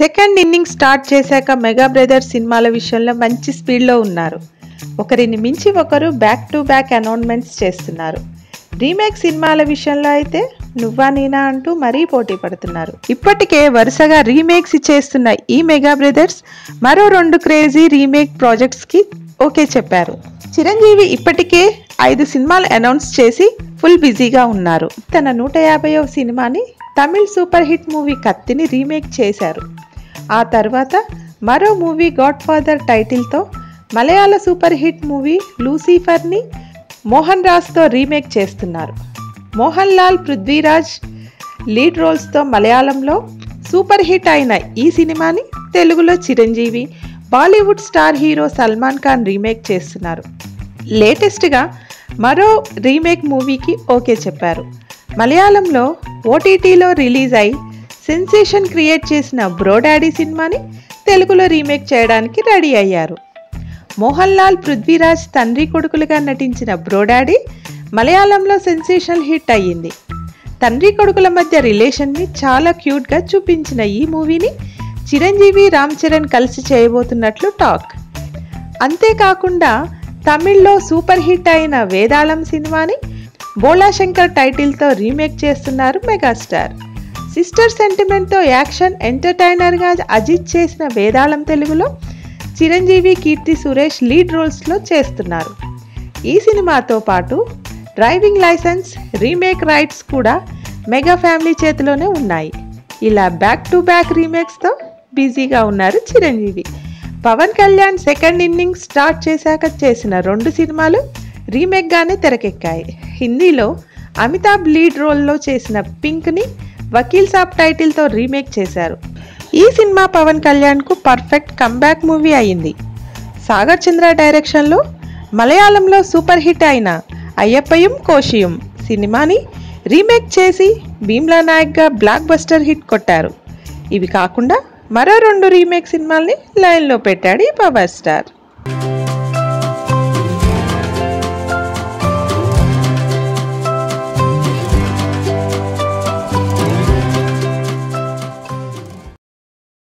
second inning start చేశాక mega brothers సినిమాల విషయంలో మంచి స్పీడ్లో ఉన్నారు ఒకరిని మించి ఒకరు బ్యాక్ టు బ్యాక్ అనౌన్స్మెంట్స్ చేస్తున్నారు రీమేక్ సినిమాల విషయంలో అయితే నువ్వా నేనా అంటూ మరీ పోటీ పడుతున్నారు ఇప్పటికే వరుసగా రీమేక్స్ చేస్తున్న ఈ మెగా బ్రదర్స్ మరో రెండు క్రేజీ రీమేక్ ప్రాజెక్ట్స్కి ఓకే చెప్పారు చిరంజీవి ఇప్పటికే ఐదు సినిమాలు అనౌన్స్ చేసి ఫుల్ బిజీగా ఉన్నారు తన నూట యాభైవ సినిమాని తమిళ్ సూపర్ హిట్ మూవీ కత్తిని రీమేక్ చేశారు ఆ తర్వాత మరో మూవీ గాడ్ ఫాదర్ టైటిల్తో మలయాళ సూపర్ హిట్ మూవీ లూసిఫర్ని మోహన్ రాజ్తో రీమేక్ చేస్తున్నారు మోహన్ లాల్ పృథ్వీరాజ్ లీడ్ రోల్స్తో మలయాళంలో సూపర్ హిట్ అయిన ఈ సినిమాని తెలుగులో Chiranjeevi Bollywood star hero Salman Khan remake చేస్తున్నారు లేటెస్ట్గా మరో రీమేక్ మూవీకి ఓకే చెప్పారు మలయాళంలో ఓటీటీలో రిలీజ్ అయి సెన్సేషన్ క్రియేట్ చేసిన బ్రోడాడీ సినిమాని తెలుగులో రీమేక్ చేయడానికి రెడీ అయ్యారు మోహన్ లాల్ పృథ్వీరాజ్ తండ్రి కొడుకులుగా నటించిన బ్రోడాడీ మలయాళంలో సెన్సేషనల్ హిట్ అయ్యింది తండ్రి కొడుకుల మధ్య రిలేషన్ని చాలా క్యూట్గా చూపించిన ఈ మూవీని చిరంజీవి రామ్ చరణ్ కలిసి చేయబోతున్నట్లు టాక్ అంతేకాకుండా తమిళ్లో సూపర్ హిట్ అయిన వేదాళం సినిమాని బోళాశంకర్ టైటిల్తో రీమేక్ చేస్తున్నారు మెగాస్టార్ సిస్టర్ సెంటిమెంట్తో యాక్షన్ ఎంటర్టైనర్గా అజిత్ చేసిన వేదాళం తెలుగులో చిరంజీవి కీర్తి సురేష్ లీడ్ రోల్స్లో చేస్తున్నారు ఈ సినిమాతో పాటు డ్రైవింగ్ లైసెన్స్ రీమేక్ రైట్స్ కూడా మెగా ఫ్యామిలీ చేతిలోనే ఉన్నాయి ఇలా బ్యాక్ టు బ్యాక్ రీమేక్స్తో బిజీగా ఉన్నారు Chiranjeevi Pawan Kalyan second inning start చేశాక చేసిన రెండు సినిమాలు రీమేక్గానే తెరకెక్కాయి హిందీలో అమితాబ్ లీడ్ రోల్లో చేసిన పింక్ని వకీల్ సాబ్ టైటిల్తో రీమేక్ చేశారు ఈ సినిమా పవన్ కళ్యాణ్కు పర్ఫెక్ట్ కంబ్యాక్ మూవీ అయింది సాగర్ చంద్ర డైరెక్షన్లో మలయాళంలో సూపర్ హిట్ అయిన అయ్యప్పయం కోశియం సినిమాని రీమేక్ చేసి భీమ్లా నాయక్గా బ్లాక్ బస్టర్ హిట్ కొట్టారు ఇవి కాకుండా మరో రెండు రీమేక్ సినిమాల్ని లైన్లో పెట్టాడు ఈ పవర్ స్టార్